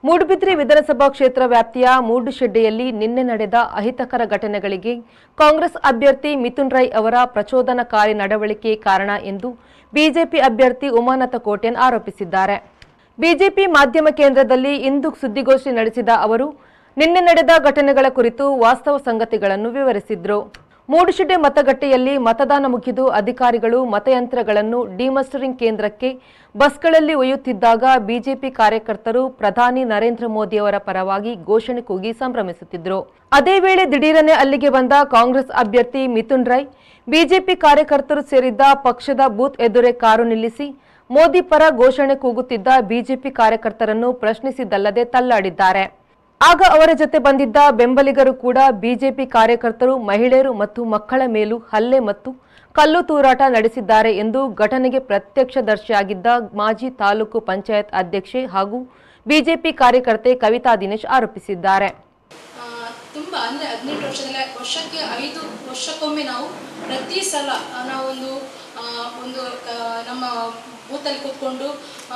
ಮೂಡುಬಿದ್ರೆ ವಿಧಾನಸಭಾ ಕ್ಷೇತ್ರ ವ್ಯಾಪ್ತಿಯ ಮೂಡುಶೆಡ್ಡೆಯಲ್ಲಿ ನಿನ್ನೆ ನಡೆದ ಅಹಿತಕರ ಘಟನೆಗಳಿಗೆ ಕಾಂಗ್ರೆಸ್ ಅಭ್ಯರ್ಥಿ ಮಿಥುನ್ ರೈ ಅವರ ಪ್ರಚೋದನಕಾರಿ ನಡವಳಿಕೆ ಕಾರಣ ಎಂದು ಬಿಜೆಪಿ ಅಭ್ಯರ್ಥಿ ಉಮಾನಾಥ ಕೋಟ್ಯನ್ ಆರೋಪಿಸಿದ್ದಾರೆ ಬಿಜೆಪಿ ಮಾಧ್ಯಮ ಕೇಂದ್ರದಲ್ಲಿ ಇಂದು ಸುದ್ದಿಗೋಷ್ಠಿ ನಡೆಸಿದ ಅವರು ನಿನ್ನೆ ನಡೆದ ಘಟನೆಗಳ ಕುರಿತು ವಾಸ್ತವ ಸಂಗತಿಗಳನ್ನು ವಿವರಿಸಿದ್ರು ಮೂಡುಶೆಡ್ಡೆ ಮತಗಟ್ಟೆಯಲ್ಲಿ ಮತದಾನ ಮುಗಿದು ಅಧಿಕಾರಿಗಳು ಮತಯಂತ್ರಗಳನ್ನು ಡಿಮಸ್ಟರಿಂಗ್ ಕೇಂದ್ರಕ್ಕೆ ಬಸ್ಗಳಲ್ಲಿ ಒಯ್ಯುತ್ತಿದ್ದಾಗ ಬಿಜೆಪಿ ಕಾರ್ಯಕರ್ತರು ಪ್ರಧಾನಿ ನರೇಂದ್ರ ಮೋದಿಯವರ ಪರವಾಗಿ ಘೋಷಣೆ ಕೂಗಿ ಸಂಭ್ರಮಿಸುತ್ತಿದ್ದರು ಅದೇ ವೇಳೆ ದಿಢೀರನೆ ಅಲ್ಲಿಗೆ ಬಂದ ಕಾಂಗ್ರೆಸ್ ಅಭ್ಯರ್ಥಿ ಮಿಥುನ್ ರೈ ಬಿಜೆಪಿ ಕಾರ್ಯಕರ್ತರು ಸೇರಿದ್ದ ಪಕ್ಷದ ಬೂತ್ ಎದುರೇ ಕಾರು ನಿಲ್ಲಿಸಿ ಮೋದಿ ಪರ ಘೋಷಣೆ ಕೂಗುತ್ತಿದ್ದ ಬಿಜೆಪಿ ಕಾರ್ಯಕರ್ತರನ್ನು ಪ್ರಶ್ನಿಸಿದ್ದಲ್ಲದೆ ತಳ್ಳಾಡಿದ್ದಾರೆ ಆಗ ಅವರ ಜೊತೆ ಬಂದಿದ್ದ ಬೆಂಬಲಿಗರು ಕೂಡ ಬಿಜೆಪಿ ಕಾರ್ಯಕರ್ತರು ಮಹಿಳೆಯರು ಮತ್ತು ಮಕ್ಕಳ ಮೇಲೂ ಹಲ್ಲೆ ಮತ್ತು ಕಲ್ಲು ತೂರಾಟ ನಡೆಸಿದ್ದಾರೆ ಎಂದು ಘಟನೆಗೆ ಪ್ರತ್ಯಕ್ಷದರ್ಶಿಯಾಗಿದ್ದ ಮಾಜಿ ತಾಲೂಕು ಪಂಚಾಯತ್ ಅಧ್ಯಕ್ಷೆ ಹಾಗೂ ಬಿಜೆಪಿ ಕಾರ್ಯಕರ್ತೆ ಕವಿತಾ ದಿನೇಶ್ ಆರೋಪಿಸಿದ್ದಾರೆ ಆ, ತುಂಬ ಅಂದರೆ ಹದಿನೆಂಟು ವರ್ಷದಲ್ಲಿ ವರ್ಷಕ್ಕೆ ಐದು ವರ್ಷಕ್ಕೊಮ್ಮೆ ನಾವು ಪ್ರತಿ ಸಲ ಆ, ನಾವೊಂದು ಆ, ಒಂದು ಆ, ನಮ್ಮ ಬೂತಲ್ಲಿ ಕೂತ್ಕೊಂಡು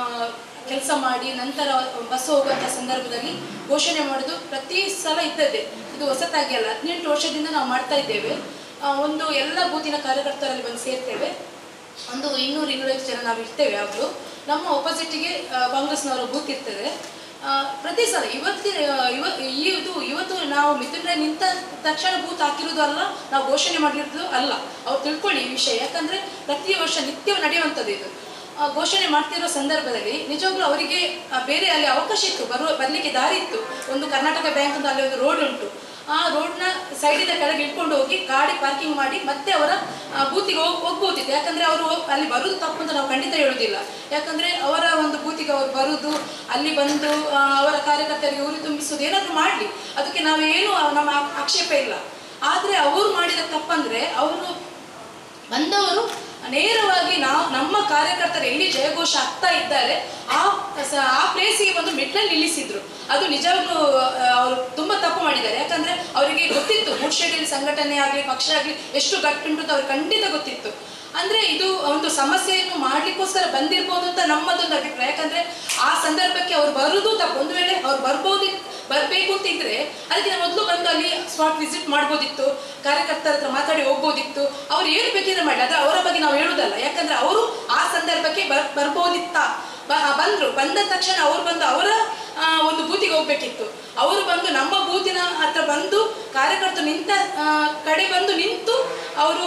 ಕೆಲಸ ಮಾಡಿ ನಂತರ ಬಸ್ ಹೋಗುವಂಥ ಸಂದರ್ಭದಲ್ಲಿ ಘೋಷಣೆ ಮಾಡೋದು ಪ್ರತಿ ಸಲ ಇದ್ದದ್ದೇ ಇದು ಹೊಸತಾಗಿ ಅಲ್ಲ ಹದಿನೆಂಟು ವರ್ಷದಿಂದ ನಾವು ಮಾಡ್ತಾ ಇದ್ದೇವೆ ಆ, ಒಂದು ಎಲ್ಲ ಬೂತಿನ ಕಾರ್ಯಕರ್ತರಲ್ಲಿ ಬಂದು ಸೇರ್ತೇವೆ ಒಂದು ಇನ್ನೂರು ಇನ್ನೂರೈವತ್ತು ಜನ ನಾವು ಇರ್ತೇವೆ ಯಾವಾಗಲೂ ನಮ್ಮ ಒಪೋಸಿಟಿಗೆ ಕಾಂಗ್ರೆಸ್ನವರು ಬೂತ್ ಇರ್ತದೆ ಆ, ಪ್ರತಿ ಸಲ ಇವತ್ತಿ ಇವ ಈ ಇದು ಇವತ್ತು ನಾವು ಮಿಥುನ್ ರೈ ನಿಂತ ತಕ್ಷಣ ಬೂತ್ ಹಾಕಿರೋದು ಅಲ್ಲ ನಾವು ಘೋಷಣೆ ಮಾಡಿರೋದು ಅಲ್ಲ ಅವ್ರು ತಿಳ್ಕೊಳ್ಳಿ ಈ ವಿಷಯ ಯಾಕಂದ್ರೆ ಪ್ರತಿ ವರ್ಷ ನಿತ್ಯ ನಡೆಯುವಂಥದ್ದು ಇದು ಆ, ಘೋಷಣೆ ಮಾಡ್ತಿರೋ ಸಂದರ್ಭದಲ್ಲಿ ನಿಜವಾಗ್ಲೂ ಅವರಿಗೆ ಆ, ಬೇರೆ ಅಲ್ಲಿ ಅವಕಾಶ ಇತ್ತು ಬರುವ ಬರಲಿಕ್ಕೆ ದಾರಿ ಇತ್ತು ಒಂದು ಕರ್ನಾಟಕ ಬ್ಯಾಂಕ್ ಅಂತ ಅಲ್ಲಿ ಒಂದು ರೋಡ್ ಉಂಟು ಆ ರೋಡ್ನ ಸೈಡಿನ ಕೆಳಗೆ ಇಟ್ಕೊಂಡು ಹೋಗಿ ಗಾಡಿ ಪಾರ್ಕಿಂಗ್ ಮಾಡಿ ಮತ್ತೆ ಅವರ ಬೂತಿಗೆ ಹೋಗಿ ಹೋಗ್ಬೋದಿತ್ತು ಯಾಕಂದ್ರೆ ಅವರು ಅಲ್ಲಿ ಬರುವುದು ತಪ್ಪು ಅಂತ ನಾವು ಖಂಡಿತ ಹೇಳುವುದಿಲ್ಲ ಯಾಕಂದ್ರೆ ಅವರ ಒಂದು ಬೂತಿಗೆ ಅವರು ಬರುವುದು ಅಲ್ಲಿ ಬಂದು ಆ, ಅವರ ಕಾರ್ಯಕರ್ತರಿಗೆ ಉರಿ ತುಂಬಿಸುವುದು ಏನಾದರೂ ಮಾಡಲಿ ಅದಕ್ಕೆ ನಾವೇನು ನಮ್ಮ ಆ- ಆಕ್ಷೇಪ ಇಲ್ಲ ಆದರೆ ಅವರು ಮಾಡಿದ ತಪ್ಪಂದ್ರೆ ಅವರು ಬಂದವರು ನೇರವಾಗಿ ನಾವು ನಮ್ಮ ಕಾರ್ಯಕರ್ತರು ಎಲ್ಲಿ ಜಯಘೋಷ ಆಗ್ತಾ ಇದ್ದಾರೆ ಆ ಸ- ಆ ಪ್ಲೇಸಿಗೆ ಬಂದು ಮಿಡ್ಲಲ್ಲಿ ನಿಲ್ಲಿಸಿದ್ರು ಅದು ನಿಜವಾಗ್ಲೂ ಆ, ಅವರು ತುಂಬಾ ತಪ್ಪು ಮಾಡಿದ್ದಾರೆ ಯಾಕಂದ್ರೆ ಅವರಿಗೆ ಗೊತ್ತಿತ್ತು ಮೂಡ್ಶೆಡಿಯಲ್ಲಿ ಸಂಘಟನೆ ಆಗಲಿ ಪಕ್ಷ ಆಗಲಿ ಎಷ್ಟು ಗಟ್ಟುಂಟು ಅಂತ ಅವ್ರಿಗೆ ಖಂಡಿತ ಗೊತ್ತಿತ್ತು ಅಂದ್ರೆ ಇದು ಒಂದು ಸಮಸ್ಯೆಯನ್ನು ಮಾಡ್ಲಿಕ್ಕೋಸ್ಕರ ಬಂದಿರ್ಬೋದು ಅಂತ ನಮ್ಮದೊಂದು ಅಭಿಪ್ರಾಯ ಯಾಕಂದ್ರೆ ಆ ಸಂದರ್ಭಕ್ಕೆ ಅವ್ರು ಬರುವುದು ತಪ್ಪು ಒಂದು ವೇಳೆ ಅವ್ರು ಬರ್ಬೋದು ಬರಬೇಕು ಅಂತ ಇದ್ರೆ ಅದಕ್ಕೆ ಮೊದಲು ಬಂದು ಅಲ್ಲಿ ಸ್ಪಾಟ್ ವಿಸಿಟ್ ಮಾಡ್ಬೋದಿತ್ತು ಕಾರ್ಯಕರ್ತರ ಹತ್ರ ಮಾತಾಡಿ ಹೋಗ್ಬೋದಿತ್ತು ಅವ್ರು ಏನು ಬೇಕಿದ್ರೆ ಮಾಡಿ ಅದ್ರ ಅವರ ಬಗ್ಗೆ ನಾವು ಹೇಳುದಲ್ಲ ಯಾಕಂದ್ರೆ ಅವರು ಆ ಸಂದರ್ಭಕ್ಕೆ ಬರ್ ಬರ್ಬೋದಿತ್ತ ಬ- ಬಂದ್ರು ಬಂದ ತಕ್ಷಣ ಅವ್ರು ಬಂದು ಅವರ ಆ, ಒಂದು ಬೂತಿಗೆ ಹೋಗ್ಬೇಕಿತ್ತು ಅವರು ಬಂದು ನಮ್ಮ ಬೂತಿನ ಹತ್ರ ಬಂದು ಕಾರ್ಯಕರ್ತರು ನಿಂತ ಆ, ಕಡೆ ಬಂದು ನಿಂತು ಅವರು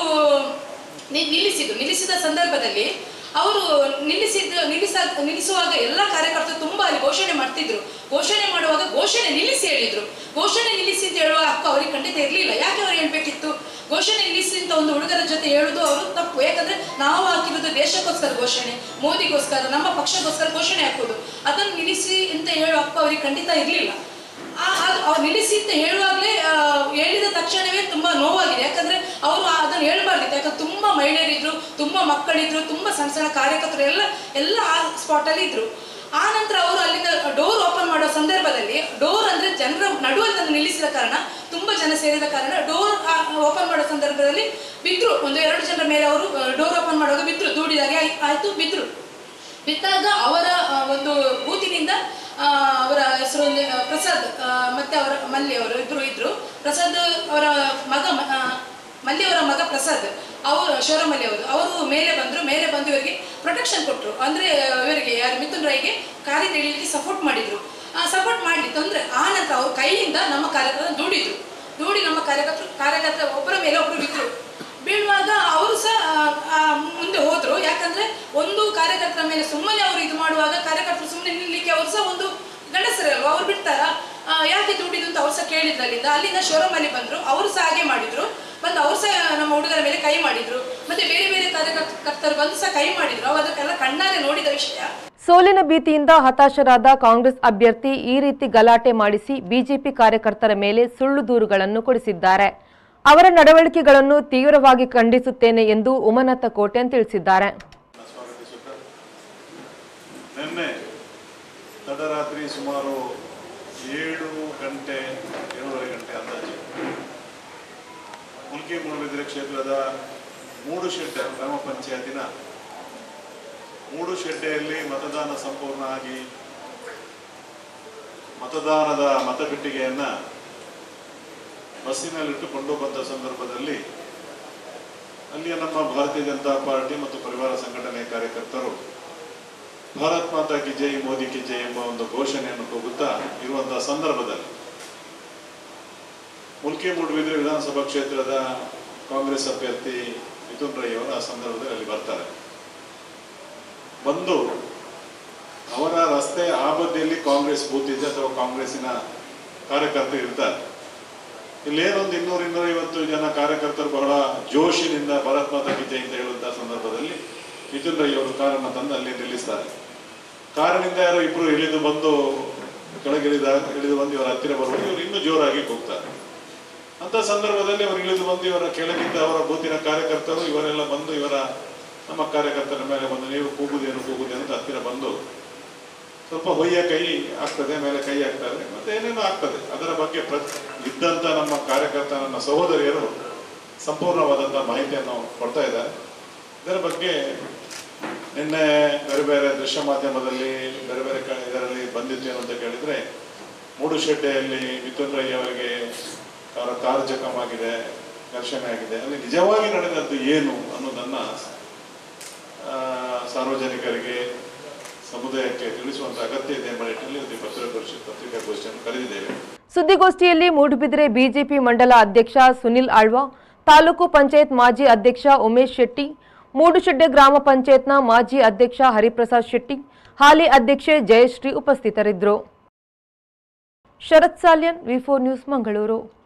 ನಿ- ನಿಲ್ಲಿಸಿದ್ರು ನಿಲ್ಲಿಸಿದ ಸಂದರ್ಭದಲ್ಲಿ ಅವರು ನಿಲ್ಲಿಸಿದ ನಿಲ್ಲಿಸ ನಿಲ್ಲಿಸುವಾಗ ಎಲ್ಲ ಕಾರ್ಯಕರ್ತರು ತುಂಬಾ ಅಲ್ಲಿ ಘೋಷಣೆ ಮಾಡ್ತಿದ್ರು ಘೋಷಣೆ ಮಾಡುವಾಗ ಘೋಷಣೆ ನಿಲ್ಲಿಸಿ ಹೇಳಿದ್ರು ಘೋಷಣೆ ನಿಲ್ಲಿಸಿ ಅಂತ ಹೇಳುವ ಹಕ್ಕು ಅವರಿಗೆ ಖಂಡಿತ ಇರಲಿಲ್ಲ ಯಾಕೆ ಅವ್ರು ಹೇಳ್ಬೇಕಿತ್ತು ಘೋಷಣೆ ನಿಲ್ಲಿಸಿ ಅಂತ ಒಂದು ಹುಡುಗರ ಜೊತೆ ಹೇಳುದು ಅವರು ತಪ್ಪು ಯಾಕಂದ್ರೆ ನಾವು ಹಾಕಿರೋದು ದೇಶಕ್ಕೋಸ್ಕರ ಘೋಷಣೆ ಮೋದಿಗೋಸ್ಕರ ನಮ್ಮ ಪಕ್ಷಕ್ಕೋಸ್ಕರ ಘೋಷಣೆ ಹಾಕೋದು ಅದನ್ನು ನಿಲ್ಲಿಸಿ ಅಂತ ಹೇಳುವ ಹಕ್ಕು ಅವರಿಗೆ ಖಂಡಿತ ಇರಲಿಲ್ಲ ಆ ಅದು ಅವ್ರು ನಿಲ್ಲಿಸಿ ಅಂತ ಹೇಳುವಾಗಲೇ ಹೇಳಿದ ತಕ್ಷಣವೇ ತುಂಬಾ ನೋವಾಗಿದೆ ಯಾಕಂದ್ರೆ ಅವರು ಅದನ್ನು ಹೇಳ್ಬಾರ್ದಿತ್ತು ಯಾಕಂದ್ರೆ ತುಂಬಾ ಮಹಿಳೆಯರಿದ್ರು ತುಂಬಾ ಮಕ್ಕಳಿದ್ರು ತುಂಬಾ ಸಣ್ಣ ಸಣ್ಣ ಕಾರ್ಯಕರ್ತರು ಎಲ್ಲ ಎಲ್ಲ ಆ ಸ್ಪಾಟ್ ಅಲ್ಲಿ ಇದ್ರು ಆ ನಂತರ ಅವರು ಅಲ್ಲಿಂದ ಡೋರ್ ಓಪನ್ ಮಾಡೋ ಸಂದರ್ಭದಲ್ಲಿ ಡೋರ್ ಅಂದ್ರೆ ಜನರ ನಡುವಲ್ಲಿ ತಂದು ನಿಲ್ಲಿಸಿದ ಕಾರಣ ತುಂಬಾ ಜನ ಸೇರಿದ ಕಾರಣ ಡೋರ್ ಓಪನ್ ಮಾಡೋ ಸಂದರ್ಭದಲ್ಲಿ ಬಿದ್ರು ಒಂದು ಎರಡು ಜನರ ಮೇಲೆ ಅವರು ಡೋರ್ ಓಪನ್ ಮಾಡುವಾಗ ಬಿದ್ರು ದೂಡಿದಾಗೆ ಆಯ್- ಆಯ್ತು ಬಿದ್ರು ಬಿದ್ದಾಗ ಅವರ ಆ, ಒಂದು ಬೂತಿನಿಂದ ಆ, ಅವರ ಹೆಸರು ಒಂದು, ಆ, ಪ್ರಸಾದ್ ಆ, ಮತ್ತೆ ಅವರ ಮಲ್ಲಿ ಅವರು ಇಬ್ರು ಇದ್ರು ಪ್ರಸಾದ್ ಅವರ ಮಗ ಮ- ಆ, ಮಲ್ಲಿ ಅವರ ಮಗ ಪ್ರಸಾದ್ ಅವರು ಶೋರಮಲ್ಲಿ ಅವರು ಅವರು ಮೇಲೆ ಬಂದ್ರು ಮೇಲೆ ಬಂದು ಇವರಿಗೆ ಪ್ರೊಟೆಕ್ಷನ್ ಕೊಟ್ಟರು ಅಂದ್ರೆ ಇವರಿಗೆ ಯಾರು ಮಿಥುನ್ ರೈಗೆ ಕಾರಿಂದ ಇಳಿಲಿಕ್ಕೆ ಸಪೋರ್ಟ್ ಮಾಡಿದ್ರು ಸಪೋರ್ಟ್ ಮಾಡಲಿ ತೊಂದ್ರೆ ಆ ನಂತರ ಅವ್ರ ಕೈಯಿಂದ ನಮ್ಮ ಕಾರ್ಯಕರ್ತರ ದೂಡಿದ್ರು ದೂಡಿ ನಮ್ಮ ಕಾರ್ಯಕರ್ತರು ಕಾರ್ಯಕರ್ತರ ಒಬ್ಬರ ಮೇಲೆ ಒಬ್ರು ಬಿದ್ರು ಬೀಳುವಾಗ ಅವರು ಸಹ ಆ, ಆ, ಮುಂದೆ ಹೋದ್ರು ಯಾಕಂದ್ರೆ ಒಂದು ಕಾರ್ಯಕರ್ತರ ಮೇಲೆ ಸುಮ್ಮನೆ ಅವರು ಇದು ಮಾಡುವಾಗ ಕಾರ್ಯಕರ್ತರು ಸುಮ್ಮನೆ ನಿಲ್ಲಲಿಕ್ಕೆ ಅವರು ಸಹ ಒಂದು ಗಂಡಸರೇ ಅಲ್ವಾ ಅವ್ರು ಬಿಡ್ತಾರ ಆ, ಯಾಕೆ ದುಡಿದು ಅಂತ ಅವ್ರು ಸಹ ಕೇಳಿದ್ರು ಅಲ್ಲಿಂದ ಅಲ್ಲಿಂದ ಶೋರೂಮ್ ಅಲ್ಲಿ ಬಂದ್ರು ಅವರು ಸಹ ಹಾಗೆ ಮಾಡಿದ್ರು ಬಂದು ಅವ್ರು ಸಹ ನಮ್ಮ ಹುಡುಗರ ಮೇಲೆ ಕೈ ಮಾಡಿದ್ರು ಮತ್ತೆ ಬೇರೆ ಬೇರೆ ಕಾರ್ಯಕರ್ತರು ಬಂದು ಸಹ ಕೈ ಮಾಡಿದ್ರು ಅವ್ರು ಅದಕ್ಕೆಲ್ಲ ಕಣ್ಣಾರೆ ನೋಡಿದ ವಿಷಯ ಸೋಲಿನ ಭೀತಿಯಿಂದ ಹತಾಶರಾದ ಕಾಂಗ್ರೆಸ್ ಅಭ್ಯರ್ಥಿ ಈ ರೀತಿ ಗಲಾಟೆ ಮಾಡಿಸಿ ಬಿಜೆಪಿ ಕಾರ್ಯಕರ್ತರ ಮೇಲೆ ಸುಳ್ಳು ದೂರುಗಳನ್ನು ಕೊಡಿಸಿದ್ದಾರೆ ಅವರ ನಡವಳಿಕೆಗಳನ್ನು ತೀವ್ರವಾಗಿ ಖಂಡಿಸುತ್ತೇನೆ ಎಂದು ಉಮನಾಥ ಕೋಟ್ಯನ್ ತಿಳಿಸಿದ್ದಾರೆ ಸ್ವಾಗತಿಸುತ್ತಾ ನಿನ್ನೆ ತಡರಾತ್ರಿ ಸುಮಾರು ಏಳು ಗಂಟೆ ಏಳೂವರೆ ಗಂಟೆ ಅಂದಾಜು ಮುಲ್ಕಿ ಮೂಡುಬಿದಿರೆ ಕ್ಷೇತ್ರದ ಮೂಡುಶೆಡ್ಡೆ ಗ್ರಾಮ ಪಂಚಾಯತಿನ ಮೂಡುಶೆಡ್ಡೆಯಲ್ಲಿ ಮತದಾನ ಸಂಪೂರ್ಣ ಆಗಿ ಮತದಾನದ ಮತಪೆಟ್ಟಿಗೆಯನ್ನ ಬಸ್ಸಿನಲ್ಲಿಟ್ಟುಕೊಂಡು ಬಂದ ಸಂದರ್ಭದಲ್ಲಿ ಅಲ್ಲಿಯ ನಮ್ಮ ಭಾರತೀಯ ಜನತಾ ಪಾರ್ಟಿ ಮತ್ತು ಪರಿವಾರ ಸಂಘಟನೆ ಕಾರ್ಯಕರ್ತರು ಭಾರತ್ ಮಾತಾ ಕಿ ಜೈ ಮೋದಿ ಕಿ ಜೈ ಎಂಬ ಒಂದು ಘೋಷಣೆಯನ್ನು ಕೂಗುತ್ತಾ ಇರುವಂತಹ ಸಂದರ್ಭದಲ್ಲಿ ಮುಲ್ಕಿ ಮೂಡುಬಿದ್ರೆ ವಿಧಾನಸಭಾ ಕ್ಷೇತ್ರದ ಕಾಂಗ್ರೆಸ್ ಅಭ್ಯರ್ಥಿ ಮಿಥುನ್ ರೈ ಅವರು ಆ ಸಂದರ್ಭದಲ್ಲಿ ಅಲ್ಲಿ ಬರ್ತಾರೆ ಬಂದು ಅವರ ರಸ್ತೆ ಆ ಬದಿಯಲ್ಲಿ ಕಾಂಗ್ರೆಸ್ ಬೂತ್ ಇದೆ ಅಥವಾ ಕಾಂಗ್ರೆಸ್ಸಿನ ಕಾರ್ಯಕರ್ತರು ಇರ್ತಾರೆ ಇಲ್ಲೇನೊಂದು ಇನ್ನೂರು ಇನ್ನೂರ ಐವತ್ತು ಜನ ಕಾರ್ಯಕರ್ತರು ಬಹಳ ಜೋಶಿನಿಂದ ಭಾರತ್ ಮಾತಾ ಕಿ ಜೈ ಅಂತ ಹೇಳುವಂತಹ ಸಂದರ್ಭದಲ್ಲಿ ಮಿಥುನ್ ರೈ ಅವರು ಕಾರನ್ನು ತಂದು ಅಲ್ಲಿ ನಿಲ್ಲಿಸ್ತಾರೆ ಕಾರಿನಿಂದ ಯಾರೋ ಇಬ್ರು ಇಳಿದು ಬಂದು ಕೆಳಗಿಳಿದ ಇಳಿದು ಬಂದು ಇವರ ಹತ್ತಿರ ಬರುವಾಗ ಇವರು ಇನ್ನೂ ಜೋರಾಗಿ ಕೂಗ್ತಾರೆ ಅಂತ ಸಂದರ್ಭದಲ್ಲಿ ಅವರು ಇಳಿದು ಬಂದು ಇವರ ಕೆಳಗಿದ್ದ ಅವರ ಬೂತಿನ ಕಾರ್ಯಕರ್ತರು ಇವರೆಲ್ಲ ಬಂದು ಇವರ ನಮ್ಮ ಕಾರ್ಯಕರ್ತರ ಮೇಲೆ ಬಂದು ನೀವು ಕೂಗುದೇನು ಕೂಗುದೇನು ಅಂತ ಹತ್ತಿರ ಬಂದು ಸ್ವಲ್ಪ ಹೊಯ್ಯ ಕೈ ಆಗ್ತದೆ ಮೇಲೆ ಕೈ ಆಗ್ತದೆ ಮತ್ತೆ ಏನೇನೋ ಆಗ್ತದೆ ಅದರ ಬಗ್ಗೆ ಪ್ರ ಇದ್ದಂತ ನಮ್ಮ ಕಾರ್ಯಕರ್ತ ನನ್ನ ಸಹೋದರಿಯರು ಸಂಪೂರ್ಣವಾದಂತಹ ಮಾಹಿತಿಯನ್ನು ಕೊಡ್ತಾ ಇದ್ದಾರೆ ಇದರ ಬಗ್ಗೆ ನಿನ್ನೆ ಬೇರೆ ಬೇರೆ ದೃಶ್ಯ ಮಾಧ್ಯಮದಲ್ಲಿ ಬೇರೆ ಬೇರೆ ಕ- ಇದರಲ್ಲಿ ಬಂದಿತ್ತು ಏನು ಅಂತ ಕೇಳಿದ್ರೆ ಮೂಡುಶೆಡ್ಡೆಯಲ್ಲಿ ಮಿಥುನ್ ರೈ ಅವರಿಗೆ ಅವರ ಕಾರು ಜಖಮ್ ಆಗಿದೆ ಘರ್ಷಣೆ ಆಗಿದೆ ಅಲ್ಲಿ ನಿಜವಾಗಿ ನಡೆದದ್ದು ಏನು ಅನ್ನೋದನ್ನ ಆ, ಸಾರ್ವಜನಿಕರಿಗೆ ಸಮುದಾಯಕ್ಕೆ ತಿಳಿಸುವಂತ ಅಗತ್ಯ ಇದೆ ಎಂಬ ನಿಟ್ಟಿನಲ್ಲಿ ಒಂದು ಪತ್ರಿಕಾಗೋಷ್ಠಿ ಪತ್ರಿಕಾಗೋಷ್ಠಿಯನ್ನು ಕರೆದಿದ್ದೇವೆ ಸುದ್ದಿಗೋಷ್ಠಿಯಲ್ಲಿ ಮೂಡುಬಿದಿರೆ ಬಿಜೆಪಿ ಮಂಡಲ ಅಧ್ಯಕ್ಷ ಸುನಿಲ್ ಆಳ್ವ ತಾಲೂಕು ಪಂಚಾಯತ್ ಮಾಜಿ ಅಧ್ಯಕ್ಷ ಉಮೇಶ್ ಶೆಟ್ಟಿ ಮೂಡುಶೆಡ್ಡೆ ಗ್ರಾಮ ಪಂಚಾಯತ್ನ ಮಾಜಿ ಅಧ್ಯಕ್ಷ ಹರಿಪ್ರಸಾದ್ ಶೆಟ್ಟಿ ಹಾಲಿ ಅಧ್ಯಕ್ಷೆ ಜಯಶ್ರೀ ಉಪಸ್ಥಿತರಿದ್ದರು Sharath Salian V four news Mangaluru